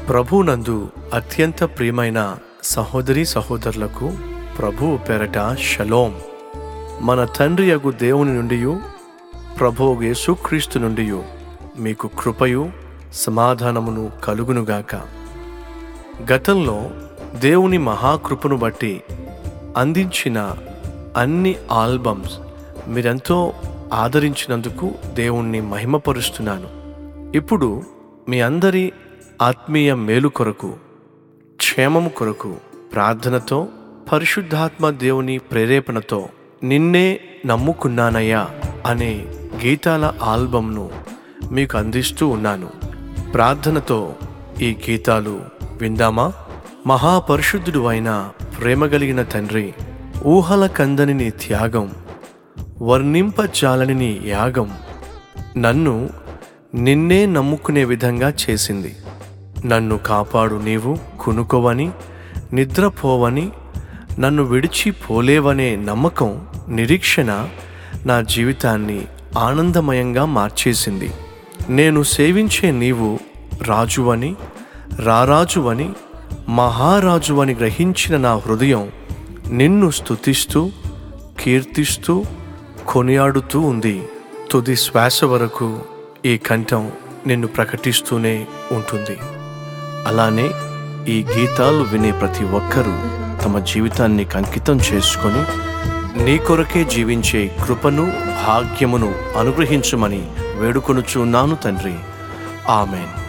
ప్రభునందు అత్యంత ప్రియమైన సహోదరి సహోదరులకు ప్రభువు పేరట షలోం మన తండ్రి యగు దేవుని నుండి ప్రభువు యేసుక్రీస్తు నుండి మీకు కృపయు సమాధానమును కలుగునుగాక గతంలో దేవుని మహాకృపను బట్టి అందించిన అన్ని ఆల్బమ్స్ మీరెంతో ఆదరించినందుకు దేవుణ్ణి మహిమపరుస్తున్నాను ఇప్పుడు మీ అందరి ఆత్మీయ మేలు కొరకు క్షేమము కొరకు ప్రార్థనతో పరిశుద్ధాత్మ దేవుని ప్రేరేపణతో నిన్నే నమ్ముకున్నానయ్యా అనే గీతాల ఆల్బమ్ను మీకు అందిస్తూ ఉన్నాను ప్రార్థనతో ఈ గీతాలు విందామా మహాపరిశుద్ధుడు అయిన ప్రేమ కలిగిన తండ్రి ఊహల కందని నీ త్యాగం వర్ణింపజాలని నీ యాగం నన్ను నిన్నే నమ్ముకునే విధంగా చేసింది నన్ను కాపాడు నీవు కునుకోవని నిద్రపోవని నన్ను విడిచి పోలేవనే నమ్మకం నిరీక్షణ నా జీవితాన్ని ఆనందమయంగా మార్చేసింది నేను సేవించే నీవు రాజువని రారాజువని మహారాజువని గ్రహించిన నా హృదయం నిన్ను స్తుతిస్తూ కీర్తిస్తూ కొనియాడుతూ ఉంది తుది శ్వాస వరకు ఈ కంఠం నిన్ను ప్రకటిస్తూనే ఉంటుంది అలానే ఈ గీతాలు వినే ప్రతి ఒక్కరూ తమ జీవితాన్ని అంకితం చేసుకొని నీ కొరకే జీవించే కృపను భాగ్యమును అనుగ్రహించుమని వేడుకొనుచున్నాను తండ్రి ఆమెన్